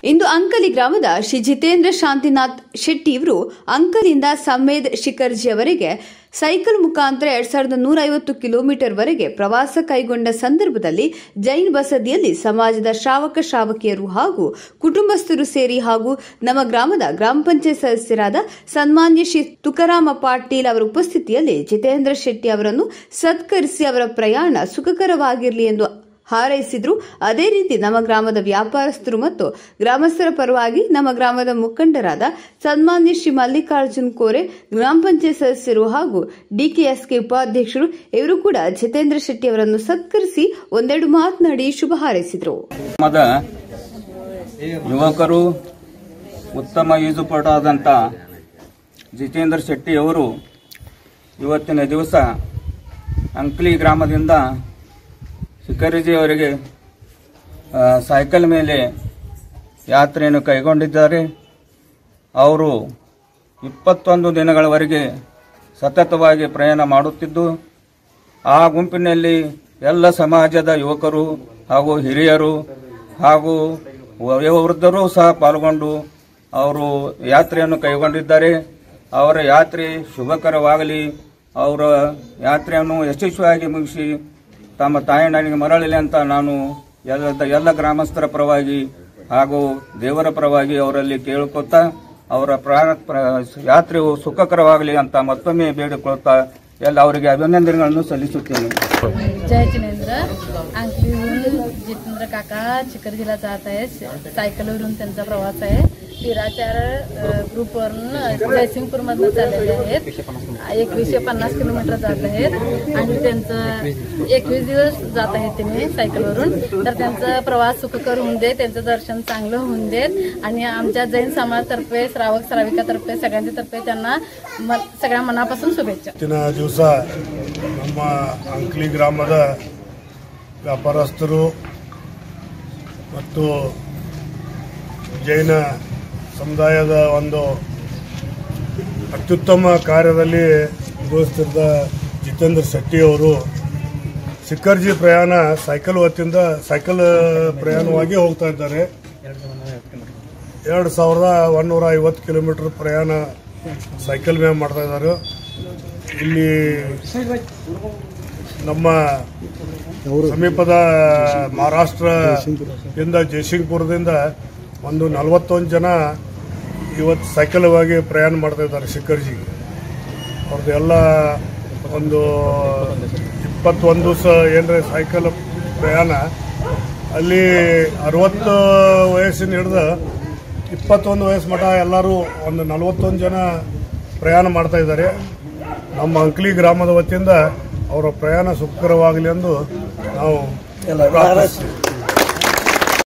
ಇಂದು ಅಂಕಲಿ ಗ್ರಾಮದ ಶ್ರೀ ಜಿತೇಂದ್ರ ಶಾಂತಿನಾಥ್ ಶೆಟ್ಟಿ ಇವರು ಅಂಕಲಿಂದ ಸಮೇದ್ ಶಿಖರ್ಜಿ ಅವರಿಗೆ ಸೈಕಲ್ ಮುಖಾಂತರ ಎರಡ್ ಸಾವಿರದ ನೂರ ಐವತ್ತು ಕಿಲೋಮೀಟರ್ ವರೆಗೆ ಪ್ರವಾಸ ಕೈಗೊಂಡ ಸಂದರ್ಭದಲ್ಲಿ ಜೈನ್ ಬಸದಿಯಲ್ಲಿ ಸಮಾಜದ ಶ್ರಾವಕ ಶ್ರಾವಕಿಯರು ಹಾಗೂ ಕುಟುಂಬಸ್ಥರು ಸೇರಿ ಹಾಗೂ ನಮ್ಮ ಗ್ರಾಮದ ಗ್ರಾಮ ಪಂಚಾಯತ್ ಸದಸ್ಯರಾದ ಸನ್ಮಾನ್ಯ ಶ್ರೀ ತುಕಾರಾಮ ಪಾಟೀಲ್ ಅವರ ಉಪಸ್ಥಿತಿಯಲ್ಲಿ ಜಿತೇಂದ್ರ ಶೆಟ್ಟಿ ಅವರನ್ನು ಸತ್ಕರಿಸಿ ಅವರ ಪ್ರಯಾಣ ಸುಖಕರವಾಗಿರಲಿ ಎಂದು ಹಾರೈಸಿದ್ರು ಅದೇ ರೀತಿ ನಮ್ಮ ಗ್ರಾಮದ ವ್ಯಾಪಾರಸ್ಥರು ಮತ್ತು ಗ್ರಾಮಸ್ಥರ ಪರವಾಗಿ ನಮ್ಮ ಗ್ರಾಮದ ಮುಖಂಡರಾದ ಸನ್ಮಾನ್ಯ ಶ್ರೀ ಮಲ್ಲಿಕಾರ್ಜುನ್ ಕೋರೆ ಗ್ರಾಮ ಪಂಚಾಯತ್ ಸದಸ್ಯರು ಹಾಗೂ ಡಿಕೆಎಸ್ಕೆ ಉಪಾಧ್ಯಕ್ಷರು ಇವರು ಕೂಡ ಜಿತೇಂದ್ರ ಶೆಟ್ಟಿ ಅವರನ್ನು ಸತ್ಕರಿಸಿ ಒಂದೆರಡು ಮಾತನಾಡಿ ಶುಭ ಹಾರೈಸಿದರು ಗ್ರಾಮದ ಯುವಕರು ಉತ್ತಮ ಈಜುಪಟುವಾದಂಥ ಜಿತೇಂದ್ರ ಶೆಟ್ಟಿಯವರು ಇವತ್ತಿನ ದಿವಸ ಅಂಕ್ಲಿ ಗ್ರಾಮದಿಂದ ಶಿಖರಿಜಿಯವರಿಗೆ ಆ, ಸೈಕಲ್ ಮೇಲೆ ಯಾತ್ರೆಯನ್ನು ಕೈಗೊಂಡಿದ್ದಾರೆ ಅವರು ಇಪ್ಪತ್ತೊಂದು ದಿನಗಳವರೆಗೆ ಸತತವಾಗಿ ಪ್ರಯಾಣ ಮಾಡುತ್ತಿದ್ದು ಆ ಗುಂಪಿನಲ್ಲಿ ಎಲ್ಲ ಸಮಾಜದ ಯುವಕರು ಹಾಗೂ ಹಿರಿಯರು ಹಾಗೂ ವಯೋವೃದ್ಧರು ಸಹ ಪಾಲ್ಗೊಂಡು ಅವರು ಯಾತ್ರೆಯನ್ನು ಕೈಗೊಂಡಿದ್ದಾರೆ ಅವರ ಯಾತ್ರೆ ಶುಭಕರವಾಗಲಿ ಅವರ ಯಾತ್ರೆಯನ್ನು ಯಶಸ್ವಿಯಾಗಿ ಮುಗಿಸಿ ತಮ್ಮ ತಾಯಿನಾಡಿಗೆ ಮರಳಲಿ ಅಂತ ನಾನು ಎಲ್ಲ ಎಲ್ಲ ಗ್ರಾಮಸ್ಥರ ಪರವಾಗಿ ಹಾಗೂ ದೇವರ ಪರವಾಗಿ ಅವರಲ್ಲಿ ಕೇಳಿಕೊಳ್ತಾ ಅವರ ಪ್ರಾಣ ಪ್ರ- ಯಾತ್ರೆಯು ಸುಖಕರವಾಗಲಿ ಅಂತ ಮತ್ತೊಮ್ಮೆ ಬೇಡಿಕೊಳ್ತಾ ಎಲ್ಲ ಅವರಿಗೆ ಅಭಿನಂದನೆಗಳನ್ನು सಲ್ಲಿಸುತ್ತೇನೆ जय जिनेंद्र अंकलीवरून जितेंद्र काका चिखलजीला जात आहेत सायकलवरून त्यांचा प्रवास आहे तिराचार ग्रुपवरून जयसिंगपूरमधनं चाललेले आहेत एकवीसशे पन्नास किलोमीटर जात आहेत आणि त्यांचं एकवीस दिवस जात आहेत त्यांनी सायकलवरून तर त्यांचा प्रवास सुखकर होऊन देत त्यांचं दर्शन चांगलं होऊन देत आणि आमच्या जैन समाजातर्फे श्रावक श्राविकातर्फे सगळ्यांच्या तर्फे त्यांना म- सगळ्या मनापासून शुभेच्छा ಇವತ್ತಿನ ದಿವಸ ನಮ್ಮ ಅಂಕ್ಲಿ ಗ್ರಾಮದ ವ್ಯಾಪಾರಸ್ಥರು ಮತ್ತು ಜೈನ ಸಮುದಾಯದ ಒಂದು ಅತ್ಯುತ್ತಮ ಕಾರ್ಯದಲ್ಲಿ ನಿರ್ವಹಿಸ್ತಿದ್ದ ಜಿತೇಂದ್ರ ಶೆಟ್ಟಿ ಅವರು ಸಿಕ್ಕರ್ಜಿ ಪ್ರಯಾಣ ಸೈಕಲ್ ವತಿಯಿಂದ ಸೈಕಲ್ ಪ್ರಯಾಣವಾಗಿ ಹೋಗ್ತಾ ಇದ್ದಾರೆ ಎರಡು ಸಾವಿರದ ಒಂದೂರ ಐವತ್ತು ಕಿಲೋಮೀಟರ್ ಪ್ರಯಾಣ ಸೈಕಲ್ ಮೇಲೆ ಮಾಡ್ತಾ ಇದ್ದಾರೆ ಇಲ್ಲಿ ನಮ್ಮ ಸಮೀಪದ ಮಹಾರಾಷ್ಟ್ರದಿಂದ ಜಯಸಿಂಗ್ಪುರದಿಂದ ಒಂದು ನಲವತ್ತೊಂದು ಜನ ಇವತ್ತು ಸೈಕಲ್ವಾಗಿ ಪ್ರಯಾಣ ಮಾಡ್ತಾ ಇದ್ದಾರೆ ಶಿಖರ್ಜಿಗೆ ಅವ್ರದ್ದು ಎಲ್ಲ ಒಂದು ಇಪ್ಪತ್ತೊಂದು ದಿವಸ ಏನರ ಸೈಕಲ್ ಪ್ರಯಾಣ ಅಲ್ಲಿ ಅರವತ್ತು ವಯಸ್ಸಿನ ಹಿಡಿದು ಇಪ್ಪತ್ತೊಂದು ವಯಸ್ಸು ಮಠ ಎಲ್ಲರೂ ಒಂದು ನಲವತ್ತೊಂದು ಜನ ಪ್ರಯಾಣ ಮಾಡ್ತಾ ಇದ್ದಾರೆ ನಮ್ಮ ಅಂಕ್ಲಿ ಗ್ರಾಮದ ವತಿಯಿಂದ ಅವರ ಪ್ರಯಾಣ ಸುಖಕರವಾಗಲಿ ಎಂದು ನಾವು ಪ್ರಾರ್ಥಿಸ್ತೀವಿ